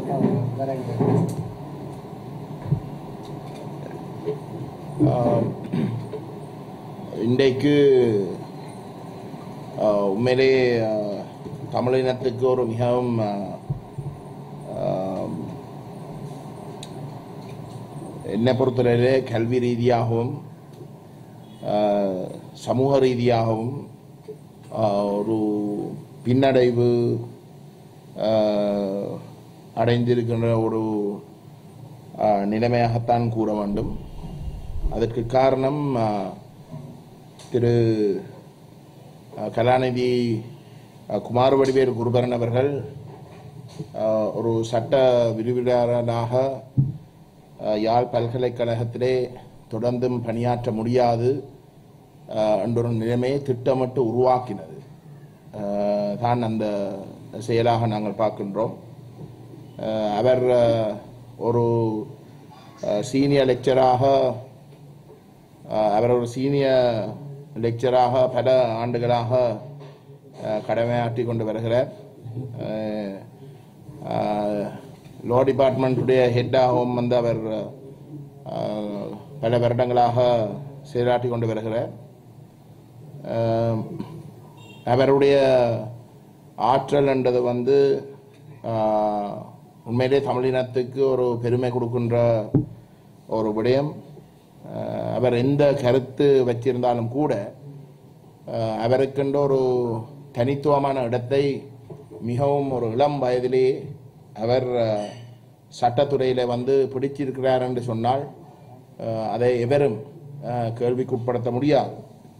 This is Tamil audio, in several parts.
ஆஹ், இன்றைக்கு ஆஹ், உண்மையிலே ஆஹ், தமிழினத்துக்கு ஒரு மிகவும் ஆஹ், ஆஹ், என்னை பொறுத்தவரையிலே கல்வி ரீதியாகவும் ஆஹ், சமூக ரீதியாகவும் ஆஹ், ஒரு பின்னடைவு ஆஹ், அடைந்திருக்கின்ற ஒரு ஆஹ், நிலைமையாகத்தான் கூற வேண்டும் அதற்கு காரணம் ஆஹ், திரு ஆஹ், கலாநிதி ஆஹ், குமார வடிவேல் குருபரன் அவர்கள் ஆஹ், ஒரு சட்ட விரிவுரையாளராக ஆஹ், யாழ் பல்கலைக்கழகத்திலே தொடர்ந்தும் பணியாற்ற முடியாது ஆஹ், என்ற ஒரு நிலைமையை திட்டமிட்டு உருவாக்கினது ஆஹ், தான் அந்த செயலாக நாங்கள் பார்க்கின்றோம் ஆஹ், அவர் ஆஹ், ஒரு சீனியர் லெக்சராக அவர் ஒரு சீனியர் லெக்சராக பல ஆண்டுகளாக ஆஹ், கடமையாற்றி கொண்டு வருகிறார் லோ டிபார்ட்மெண்ட்டுடைய ஹெட்டாகவும் வந்து அவர் ஆஹ், பல வருடங்களாக செயலாற்றி கொண்டு வருகிறார் ஆஹ், அவருடைய ஆற்றல் என்றது வந்து ஆஹ், உண்மையிலே தமிழினத்துக்கு ஒரு பெருமை கொடுக்கின்ற ஒரு விடயம் ஆஹ், அவர் எந்த கருத்து வச்சிருந்தாலும் கூட ஆஹ், அவருக்கென்ற ஒரு தனித்துவமான இடத்தை மிகவும் ஒரு இளம் வயதிலேயே அவர் ஆஹ், சட்டத்துறையில் வந்து பிடிச்சிருக்கிறார் என்று சொன்னால் ஆஹ், அதை எவரும் ஆஹ், கேள்விக்குட்படுத்த முடியாது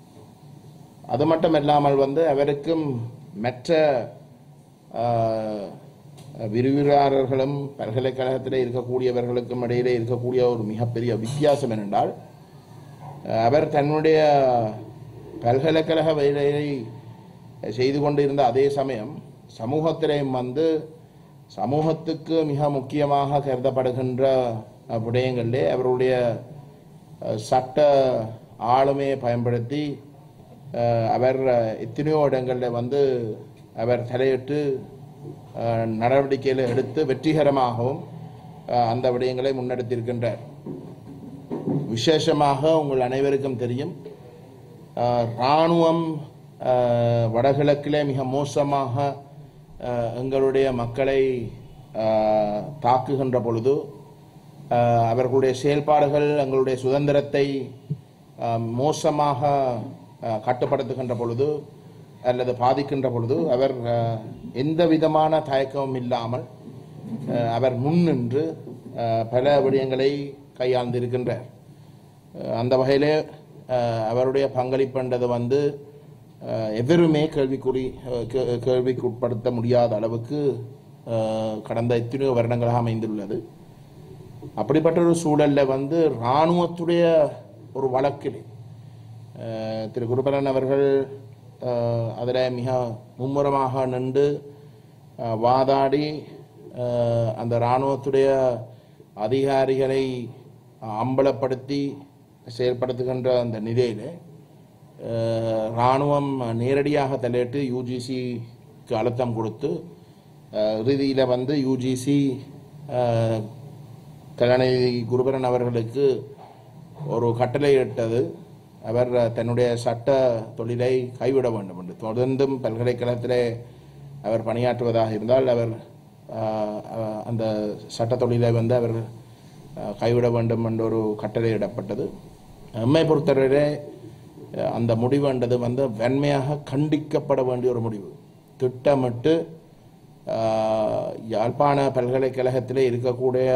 அது மட்டும் இல்லாமல் வந்து அவருக்கும் மற்ற ஆஹ், விரிவுரையாளர்களும் பல்கலைக்கழகத்தில் இருக்கக்கூடியவர்களுக்கும் இடையிலே இருக்கக்கூடிய ஒரு மிகப்பெரிய வித்தியாசம் என்னென்றால் அஹ், அவர் தன்னுடைய பல்கலைக்கழக வேலையை செய்து கொண்டிருந்த அதே சமயம் சமூகத்திலேயும் வந்து சமூகத்துக்கு மிக முக்கியமாக கருதப்படுகின்ற அஹ், விடயங்களிலே அவருடைய அஹ், சட்ட ஆளுமையை பயன்படுத்தி அஹ், அவர் அஹ், எத்தனையோ இடங்களில் வந்து அவர் தலையிட்டு அஹ், நடவடிக்கைகளை எடுத்து வெற்றிகரமாகவும் அஹ், அந்த விடயங்களை முன்னெடுத்திருக்கின்றார் விசேஷமாக உங்கள் அனைவருக்கும் தெரியும் அஹ், இராணுவம் அஹ், வடகிழக்கிலே மிக மோசமாக அஹ், எங்களுடைய மக்களை அஹ், தாக்குகின்ற பொழுது அஹ், அவர்களுடைய செயல்பாடுகள் எங்களுடைய சுதந்திரத்தை அஹ், மோசமாக அஹ், கட்டுப்படுத்துகின்ற பொழுது அல்லது பாதிக்கின்ற பொழுது அவர் அஹ், எந்த விதமான தயக்கமும் இல்லாமல் அஹ், அவர் முன்னின்று அஹ், பல விடயங்களை கையாண்டிருக்கின்றார் அஹ், அந்த வகையிலே அஹ், அவருடைய பங்களிப்புன்றது வந்து அஹ், எவருமே கேள்விக்குறி அஹ், கே- கேள்விக்கு உட்படுத்த முடியாத அளவுக்கு அஹ், கடந்த எத்தனையோ வருடங்களாக அமைந்துள்ளது அப்படிப்பட்ட ஒரு சூழல்ல வந்து இராணுவத்துடைய ஒரு வழக்கில் அஹ், திரு குருபரன் அவர்கள் அதில் மிக மும்முரமாக நின்று அஹ், வாதாடி அஹ், அந்த இராணுவத்துடைய அதிகாரிகளை அம்பலப்படுத்தி செயல்படுத்துகின்ற அந்த நிலையில் இராணுவம் நேரடியாக தலையிட்டு யூஜிசிக்கு அழுத்தம் கொடுத்து இறுதியில் வந்து யூஜிசி கலாநிதி குருபரன் அவர்களுக்கு ஒரு கட்டளை இட்டது அவர் தன்னுடைய சட்ட தொழிலை கைவிட வேண்டும் என்று தொடர்ந்தும் பல்கலைக்கழகத்திலே அவர் பணியாற்றுவதாக இருந்தால் அவர் ஆஹ், ஆஹ், அந்த சட்ட தொழிலை வந்து அவர் ஆஹ், கைவிட வேண்டும் என்ற ஒரு கட்டளை இடப்பட்டது எம்மை பொறுத்தவரையிலே அஹ், அந்த முடிவுன்றது வந்து வன்மையாக கண்டிக்கப்பட வேண்டிய ஒரு முடிவு திட்டமிட்டு ஆஹ், யாழ்ப்பாண பல்கலைக்கழகத்திலே இருக்கக்கூடிய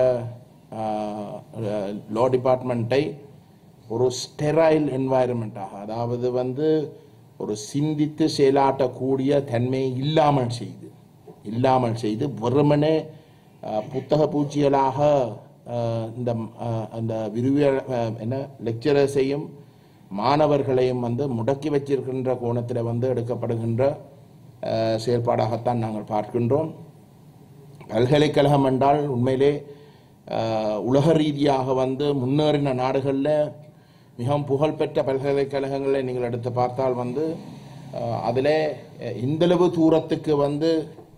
லோ டிபார்ட்மெண்ட்டை ஒரு ஸ்டெரைல் என்வாயர்மெண்ட்டாக அதாவது வந்து ஒரு சிந்தித்து செயலாற்றக்கூடிய தன்மை இல்லாமல் செய்து இல்லாமல் செய்து வெறுமனே ஆஹ், புத்தக பூச்சிகளாக ஆஹ், இந்த ஆஹ், அந்த விரிவு என்ன லெக்சரர்ஸையும் மாணவர்களையும் வந்து முடக்கி வச்சிருக்கின்ற கோணத்தில் வந்து எடுக்கப்படுகின்ற ஆஹ், செயல்பாடாகத்தான் நாங்கள் பார்க்கின்றோம் பல்கலைக்கழகம் என்றால் உண்மையிலே ஆஹ், உலக ரீதியாக வந்து முன்னேறின நாடுகளில் மிகவும் புகழ்பெற்ற பல்கலைக்கழகங்களை நீங்கள் எடுத்து பார்த்தால் வந்து அதில் இந்தளவு தூரத்துக்கு வந்து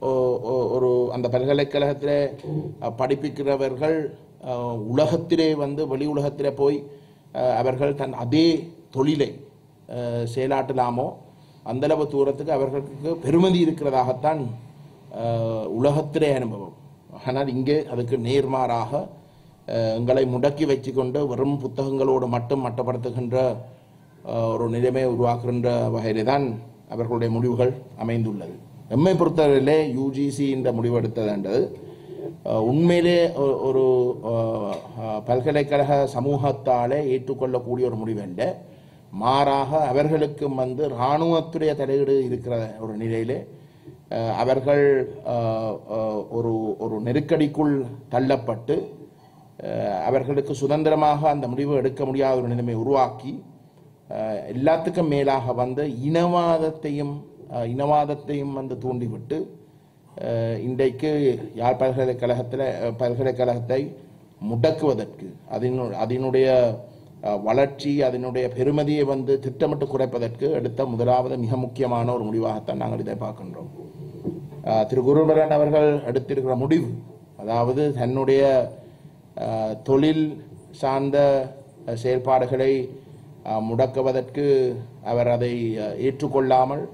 ஒ- ஒ- ஒரு அந்த பல்கலைக்கழகத்தில் அஹ், படிப்பிக்கிறவர்கள் அஹ், உலகத்திலே வந்து வெளி உலகத்திலே போய் அஹ், அவர்கள் தன் அதே தொழிலை அஹ், செயலாற்றலாமோ அந்தளவு தூரத்துக்கு அவர்களுக்கு பெருமதி இருக்கிறதாகத்தான் அஹ், உலகத்திலே அனுபவம் ஆனால் இங்கே அதுக்கு நேர்மாறாக அஹ், எங்களை முடக்கி வச்சுக்கொண்டு வெறும் புத்தகங்களோடு மட்டும் மட்டப்படுத்துகின்ற அஹ், ஒரு நிலைமையை உருவாக்குகின்ற வகையிலே தான் அவர்களுடைய முடிவுகள் அமைந்துள்ளது எம்மை பொறுத்தவரையிலே யூஜிசி இந்த முடிவெடுத்ததுன்றது அஹ், உண்மையிலே ஒ- ஒரு அஹ், அஹ், பல்கலைக்கழக சமூகத்தாலே ஏற்றுக்கொள்ளக்கூடிய ஒரு முடிவல்ல மாறாக அவர்களுக்கும் வந்து இராணுவத்துடைய தலையீடு இருக்கிற ஒரு நிலையிலே அஹ், அவர்கள் அஹ், அஹ், ஒரு ஒரு நெருக்கடிக்குள் தள்ளப்பட்டு அஹ், அவர்களுக்கு சுதந்திரமாக அந்த முடிவு எடுக்க முடியாத ஒரு நிலைமை உருவாக்கி அஹ், எல்லாத்துக்கும் மேலாக வந்து இனவாதத்தையும் அஹ், இனவாதத்தையும் வந்து தூண்டிவிட்டு அஹ், இன்றைக்கு யாழ் பல்கலைக்கழகத்தில் அஹ், பல்கலைக்கழகத்தை முடக்குவதற்கு அதனு அதனுடைய அஹ், வளர்ச்சி அதனுடைய பெருமதியை வந்து திட்டமிட்டு குறைப்பதற்கு எடுத்த முதலாவது மிக முக்கியமான ஒரு முடிவாகத்தான் நாங்கள் இதை பார்க்கின்றோம் அஹ், திரு குருபரன் அவர்கள் எடுத்திருக்கிற முடிவு அதாவது தன்னுடைய அஹ், தொழில் சார்ந்த அஹ், செயல்பாடுகளை அஹ், முடக்குவதற்கு அவர் அதை அஹ், ஏற்றுக்கொள்ளாமல்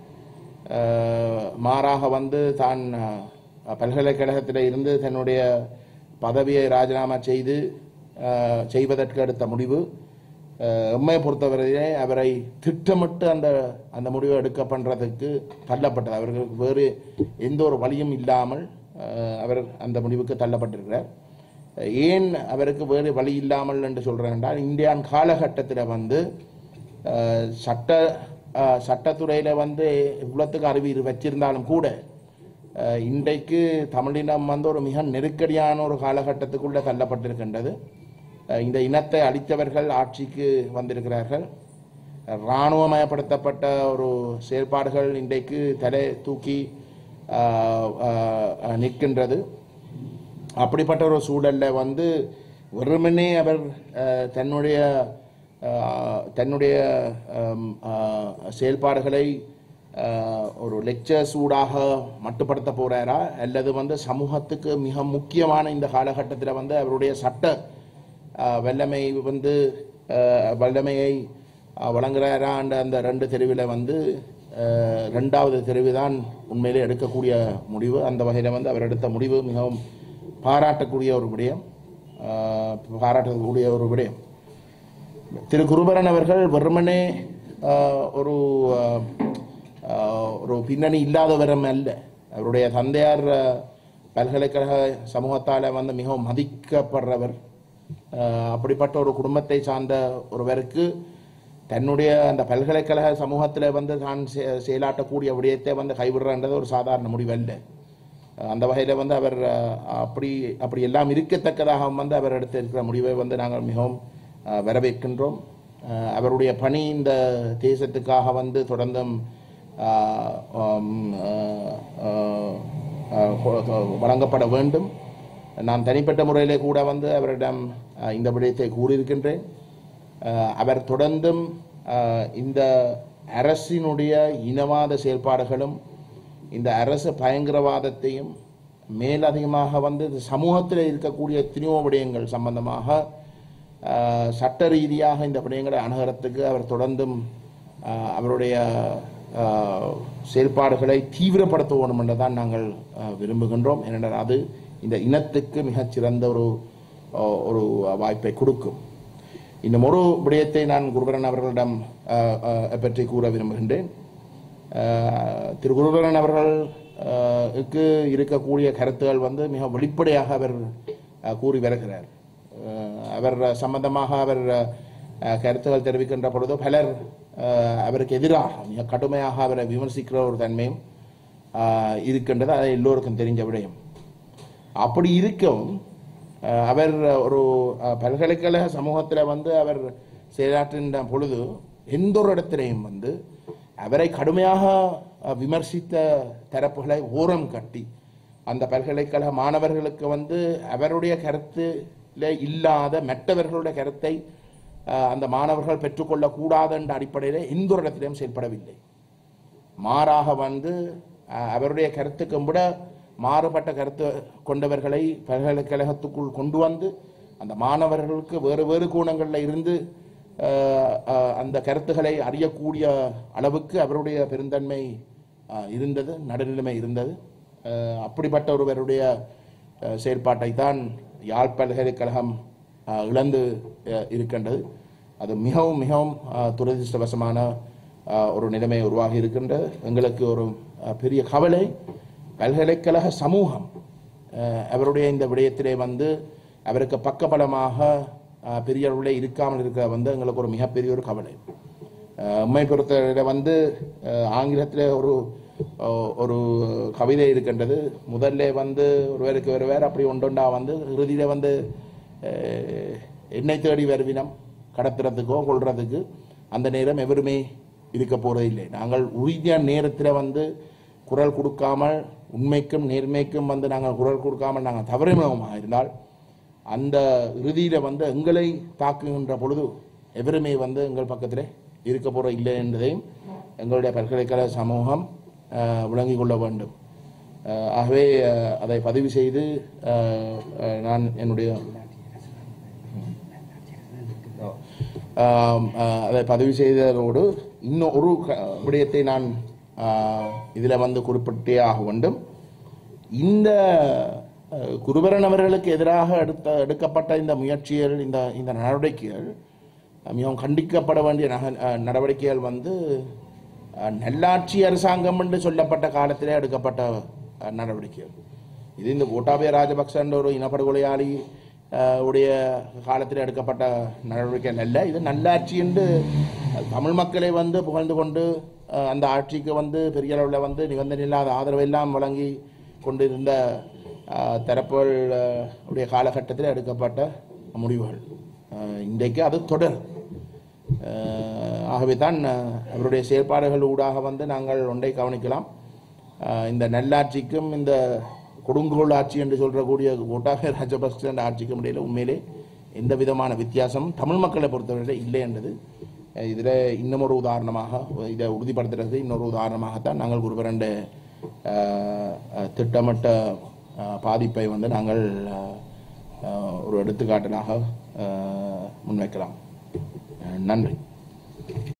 அஹ், மாறாக வந்து தான் அஹ், பல்கலைக்கழகத்தில் இருந்து தன்னுடைய பதவியை ராஜினாமா செய்து அஹ், செய்வதற்கு எடுத்த முடிவு அஹ், எம்மை பொறுத்தவரையிலே அவரை திட்டமிட்டு அந்த அந்த முடிவை எடுக்க பண்ணுறதுக்கு தள்ளப்பட்டது அவர்களுக்கு வேறு எந்த ஒரு வழியும் இல்லாமல் அஹ், அவர் அந்த முடிவுக்கு தள்ளப்பட்டிருக்கிறார் ஏன் அவருக்கு வேறு வழி இல்லாமல் என்று சொல்கிறேன் என்றால் இந்தியான் காலகட்டத்தில் வந்து அஹ், சட்ட அஹ், சட்டத்துறையில் வந்து இவ்வளத்துக்கு அறிவு இரு- வச்சிருந்தாலும் கூட அஹ், இன்றைக்கு தமிழினம் வந்து ஒரு மிக நெருக்கடியான ஒரு காலகட்டத்துக்குள்ளே தள்ளப்பட்டிருக்கின்றது அஹ், இந்த இனத்தை அழித்தவர்கள் ஆட்சிக்கு வந்திருக்கிறார்கள் இராணுவமயப்படுத்தப்பட்ட ஒரு செயல்பாடுகள் இன்றைக்கு தலை தூக்கி அஹ், அஹ், நிற்கின்றது அப்படிப்பட்ட ஒரு சூழல்ல வந்து வெறுமனே அவர் அஹ், தன்னுடைய அஹ், தன்னுடைய அம், அஹ், செயல்பாடுகளை அஹ், ஒரு லெக்சர்ஸ் ஊடாக மட்டுப்படுத்த போறாரா அல்லது வந்து சமூகத்துக்கு மிக முக்கியமான இந்த காலகட்டத்தில் வந்து அவருடைய சட்ட அஹ், வல்லமை வந்து அஹ், வல்லமையை அஹ், வழங்குறாரா என்ற அந்த ரெண்டு தெருவில் வந்து அஹ், ரெண்டாவது தெருவு தான் உண்மையிலே எடுக்கக்கூடிய முடிவு அந்த வகையில் வந்து அவர் எடுத்த முடிவு மிகவும் பாராட்டக்கூடிய ஒரு விடயம் அஹ், பாராட்டக்கூடிய ஒரு விடயம் திரு குருபரன் அவர்கள் வெறுமனே அஹ், ஒரு அஹ், அஹ், ஒரு பின்னணி இல்லாதவரும் அல்ல அவருடைய தந்தையார் அஹ், பல்கலைக்கழக சமூகத்தால் வந்து மிகவும் மதிக்கப்படுறவர் அஹ், அப்படிப்பட்ட ஒரு குடும்பத்தை சார்ந்த ஒருவருக்கு தன்னுடைய அந்த பல்கலைக்கழக சமூகத்தில் வந்து தான் செ- செயலாற்றக்கூடிய விடயத்தை வந்து கைவிடுறன்றது ஒரு சாதாரண முடிவல்ல அந்த வகையில் வந்து அவர் அஹ், அப்படி அப்படி எல்லாம் இருக்கத்தக்கதாக வந்து அவர் எடுத்திருக்கிற முடிவை வந்து நாங்கள் மிகவும் அஹ், வரவேற்கின்றோம் அஹ், அவருடைய பணி இந்த தேசத்துக்காக வந்து தொடர்ந்தும் அஹ், உம், அஹ், அஹ், அஹ், கொ- கொ- வழங்கப்பட வேண்டும் நான் தனிப்பட்ட முறையிலே கூட வந்து அவரிடம் அஹ், இந்த விடயத்தை கூறியிருக்கின்றேன் அஹ், அவர் தொடர்ந்தும் அஹ், இந்த அரசினுடைய இனவாத செயல்பாடுகளும் இந்த அரசு பயங்கரவாதத்தையும் மேலதிகமாக வந்து இந்த சமூகத்தில் இருக்கக்கூடிய எத்தனையோ விடயங்கள் சம்பந்தமாக அஹ், சட்ட ரீதியாக இந்த விடயங்களை அணுகிறதுக்கு அவர் தொடர்ந்தும் அஹ், அவருடைய அஹ், செயல்பாடுகளை தீவிரப்படுத்த வேண்டும் என்று தான் நாங்கள் அஹ், விரும்புகின்றோம் ஏனென்றால் அது இந்த இனத்துக்கு மிகச்சிறந்த ஒரு அஹ், ஒரு வாய்ப்பை கொடுக்கும் இன்னும் ஒரு விடயத்தை நான் குருபரன் அவர்களிடம் அஹ், அஹ், பற்றி கூற விரும்புகின்றேன் அஹ், திரு குருபரன் அவர்கள் அஹ், க்கு இருக்கக்கூடிய கருத்துகள் வந்து மிக வெளிப்படையாக அவர் அஹ், கூறி வருகிறார் அஹ், அவர் சம்பந்தமாக அவர் அஹ், கருத்துகள் தெரிவிக்கின்ற பொழுது பலர் அஹ், அவருக்கு எதிராக மிக கடுமையாக அவரை விமர்சிக்கிற ஒரு தன்மையும் அஹ், இருக்கின்றது அது எல்லோருக்கும் தெரிஞ்ச விடயம் அப்படி இருக்கும் அஹ், அவர் ஒரு அஹ், பல்கலைக்கழக சமூகத்தில் வந்து அவர் செயலாற்றின்ற பொழுது எந்த ஒரு இடத்திலையும் வந்து அவரை கடுமையாக அஹ், விமர்சித்த தரப்புகளை ஓரம் கட்டி அந்த பல்கலைக்கழக மாணவர்களுக்கு வந்து அவருடைய கருத்துல இல்லாத மற்றவர்களுடைய கருத்தை அஹ், அந்த மாணவர்கள் பெற்றுக்கொள்ளக்கூடாது என்ற அடிப்படையில் எந்த ஒரு இடத்திலையும் செயல்படவில்லை மாறாக வந்து அஹ், அவருடைய கருத்துக்கும் விட மாறுபட்ட கருத்து கொண்டவர்களை பல்கலைக்கழகத்துக்குள் கொண்டு வந்து அந்த மாணவர்களுக்கு வேறு வேறு கோணங்களில் இருந்து அஹ், அஹ், அந்த கருத்துக்களை அறியக்கூடிய அளவுக்கு அவருடைய பெருந்தன்மை அஹ், இருந்தது நடுநிலைமை இருந்தது அஹ், அப்படிப்பட்ட ஒருவருடைய அஹ், செயற்பாட்டை தான் யாழ் பல்கலைக்கழகம் அஹ், இழந்து அஹ், இருக்கின்றது அது மிகவும் மிகவும் அஹ், துரதிர்ஷ்டவசமான அஹ், ஒரு நிலைமை உருவாகி இருக்கின்றது எங்களுக்கு ஒரு அஹ், பெரிய கவலை பல்கலைக்கழக சமூகம் அஹ், அவருடைய இந்த விடயத்திலே வந்து அவருக்கு பக்கபலமாக அஹ், பெரிய அளவில் இருக்காமல் இருக்க வந்து எங்களுக்கு ஒரு மிகப்பெரிய ஒரு கவலை அஹ், உண்மை பொறுத்தவரை வந்து அஹ், ஆங்கிலத்தில் ஒரு அஹ், ஒரு கவிதை இருக்கின்றது முதல்ல வந்து ஒருவருக்கு ஒருவர் அப்படி ஒன்றொண்டா வந்து இறுதியில் வந்து அஹ், என்னை தேடி வருவினம் கடத்துறதுக்கோ கொள்றதுக்கு அந்த நேரம் எவருமே இருக்க போறது இல்லை நாங்கள் உறுதிய நேரத்தில் வந்து குரல் கொடுக்காமல் உண்மைக்கும் நேர்மைக்கும் வந்து நாங்கள் குரல் கொடுக்காமல் நாங்கள் தவறுமாக இருந்தால் அந்த இறுதியில் வந்து எங்களை தாக்குகின்ற பொழுது எவருமே வந்து எங்கள் பக்கத்தில் இருக்க போகிற இல்லை என்பதையும் எங்களுடைய பல்கலைக்கழக சமூகம் அஹ், விளங்கிக் கொள்ள வேண்டும் அஹ், ஆகவே அஹ், அதை பதிவு செய்து அஹ், அஹ், நான் என்னுடைய ஆம், அஹ், அதை பதிவு செய்ததோடு இன்னும் ஒரு க- விடயத்தை நான் இதில் வந்து குறிப்பிட்டே ஆக வேண்டும் இந்த அஹ், குருபரன் அவர்களுக்கு எதிராக எடுத்த எடுக்கப்பட்ட இந்த முயற்சிகள் இந்த இந்த நடவடிக்கைகள் அஹ், மிகவும் கண்டிக்கப்பட வேண்டிய நக அஹ், நடவடிக்கைகள் வந்து அஹ், நல்லாட்சி அரசாங்கம் என்று சொல்லப்பட்ட காலத்திலே எடுக்கப்பட்ட அஹ், நடவடிக்கைகள் இது இந்த கோட்டாபய ராஜபக்சன்ற ஒரு இனப்படுகொலையாளி அஹ், உடைய காலத்தில் எடுக்கப்பட்ட நடவடிக்கைகள் அல்ல இது நல்லாட்சி என்று தமிழ் மக்களை வந்து புகழ்ந்து கொண்டு அஹ், அந்த ஆட்சிக்கு வந்து பெரிய அளவில் வந்து நிபந்தனை இல்லாத ஆதரவு எல்லாம் வழங்கி கொண்டிருந்த அஹ், தரப்புகள் அஹ், உடைய காலகட்டத்தில் எடுக்கப்பட்ட முடிவுகள் அஹ், இன்றைக்கு அது தொடர் அஹ், ஆகவே தான் அஹ், அவருடைய செயல்பாடுகள் ஊடாக வந்து நாங்கள் ஒன்றை கவனிக்கலாம் அஹ், இந்த நல்லாட்சிக்கும் இந்த கொடுங்கோல் ஆட்சி என்று சொல்றக்கூடிய கோட்டாபய ராஜபக்ச ஆட்சிக்கும் இடையில உண்மையிலே எந்த விதமான வித்தியாசம் தமிழ் மக்களை பொறுத்தவரை இல்லை என்றது அஹ், இதில் இன்னும் ஒரு உதாரணமாக இதை உறுதிப்படுத்துறது இன்னொரு உதாரணமாகத்தான் நாங்கள் குருபரண்ட அஹ், அஹ், திட்டமிட்ட அஹ், பாதிப்பை வந்து நாங்கள் அஹ், அஹ், ஒரு எடுத்துக்காட்டலாக அஹ், முன்வைக்கலாம் அஹ், நன்றி